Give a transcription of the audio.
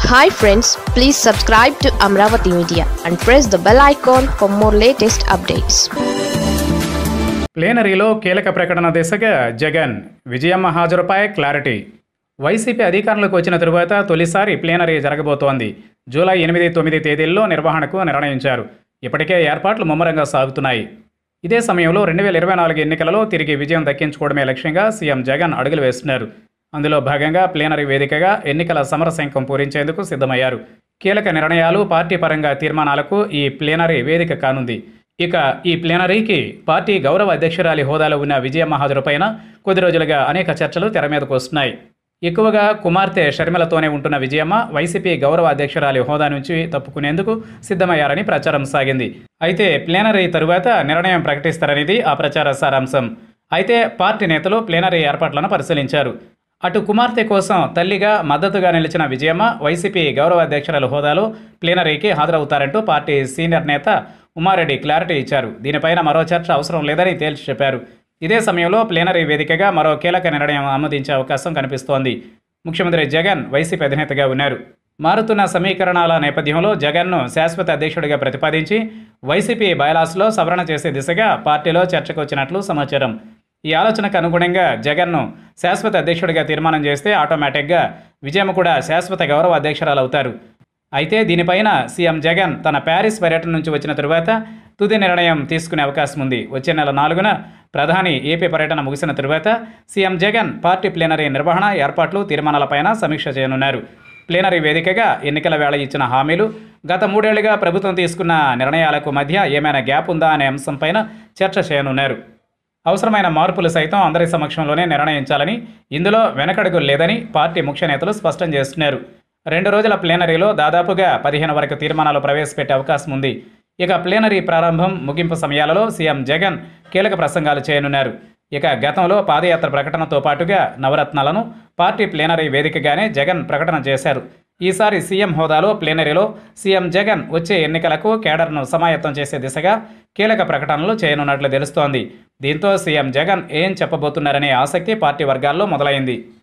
hi friends please subscribe to Amaravati media and press the bell icon for more latest updates ప్లేనరీలో కీలక ప్రకటన దిశగా జగన్ విజయమ్మ హాజరుపై క్లారిటీ వైసీపీ అధికారంలోకి వచ్చిన తరువాత తొలిసారి ప్లేనరీ జరగబోతోంది జూలై ఎనిమిది తొమ్మిది తేదీల్లో నిర్వహణకు నిర్ణయించారు ఇప్పటికే ఏర్పాట్లు ముమ్మరంగా సాగుతున్నాయి ఇదే సమయంలో రెండు వేల ఇరవై నాలుగు ఎన్నికలలో తిరిగి విజయం దక్కించుకోవడమే లక్ష్యంగా సీఎం జగన్ అడుగులు వేస్తున్నారు అందులో భాగంగా ప్లేనరీ వేదికగా ఎన్నికల సమరశంఖం పూరించేందుకు సిద్ధమయ్యారు కీలక నిర్ణయాలు పార్టీ పరంగా తీర్మానాలకు ఈ ప్లేనరీ వేదిక కానుంది ఇక ఈ ప్లేనరీకి పార్టీ గౌరవ అధ్యక్షురాలి హోదాలో ఉన్న విజయమ్మ హాజరుపైన కొద్ది రోజులుగా అనేక చర్చలు తెర మీదకు వస్తున్నాయి ఎక్కువగా కుమార్తె షర్మిలతోనే ఉంటున్న విజయమ్మ వైసీపీ గౌరవ అధ్యక్షురాలి హోదా నుంచి తప్పుకునేందుకు సిద్ధమయ్యారని ప్రచారం సాగింది అయితే ప్లేనరీ తరువాత నిర్ణయం ప్రకటిస్తారనేది ఆ ప్రచార సారాంశం అయితే పార్టీ నేతలు ప్లేనరీ ఏర్పాట్లను పరిశీలించారు అటు కుమార్తె కోసం తల్లిగా మద్దతుగా నిలిచిన విజయమ్మ వైసీపీ గౌరవ అధ్యక్షురాల హోదాలో ప్లేనరీకి హాజరవుతారంటూ పార్టీ సీనియర్ నేత ఉమారెడ్డి క్లారిటీ ఇచ్చారు దీనిపైన మరో చర్చ అవసరం లేదని తేల్చి చెప్పారు ఇదే సమయంలో ప్లేనరీ వేదికగా మరో కీలక నిర్ణయం ఆమోదించే అవకాశం కనిపిస్తోంది ముఖ్యమంత్రి జగన్ వైసీపీ అధినేతగా ఉన్నారు మారుతున్న సమీకరణాల నేపథ్యంలో జగన్ను శాశ్వత అధ్యక్షుడిగా ప్రతిపాదించి వైసీపీ బయలాస్లో సవరణ చేసే దిశగా పార్టీలో చర్చకు వచ్చినట్లు సమాచారం ఈ ఆలోచనకు అనుగుణంగా జగన్ను శాశ్వత అధ్యక్షుడిగా తీర్మానం చేస్తే ఆటోమేటిక్గా విజయమ్మ కూడా శాశ్వత గౌరవ అధ్యక్షురాలు అవుతారు అయితే దీనిపైన సీఎం జగన్ తన ప్యారిస్ పర్యటన నుంచి వచ్చిన తరువాత తుది నిర్ణయం తీసుకునే అవకాశం ఉంది వచ్చే నెల నాలుగున ప్రధాని ఏపీ పర్యటన ముగిసిన తరువాత సీఎం జగన్ పార్టీ ప్లేనరీ నిర్వహణ ఏర్పాట్లు తీర్మానాలపైన సమీక్ష చేయనున్నారు ప్లేనరీ వేదికగా ఎన్నికల వేళ ఇచ్చిన హామీలు గత మూడేళ్లుగా ప్రభుత్వం తీసుకున్న నిర్ణయాలకు మధ్య ఏమైనా గ్యాప్ ఉందా అనే అంశంపైన చర్చ చేయనున్నారు అవసరమైన మార్పులు సైతం అందరి సమక్షంలోనే నిర్ణయించాలని ఇందులో వెనకడుగు లేదని పార్టీ ముఖ్య నేతలు స్పష్టం చేస్తున్నారు రెండు రోజుల ప్లేనరీలో దాదాపుగా పదిహేను వరకు తీర్మానాలు ప్రవేశపెట్టే అవకాశం ఉంది ఇక ప్లేనరీ ప్రారంభం ముగింపు సమయాలలో సీఎం జగన్ కీలక ప్రసంగాలు చేయనున్నారు ఇక గతంలో పాదయాత్ర ప్రకటనతో పాటుగా నవరత్నాలను పార్టీ ప్లేనరీ వేదికగానే జగన్ ప్రకటన చేశారు ఈసారి సీఎం హోదాలో ప్లేనరీలో సీఎం జగన్ వచ్చే ఎన్నికలకు కేడర్ను సమాయత్తం చేసే దిశగా కీలక ప్రకటనలు చేయనున్నట్లు తెలుస్తోంది దీంతో సీఎం జగన్ ఏం చెప్పబోతున్నారనే ఆసక్తి పార్టీ వర్గాల్లో మొదలైంది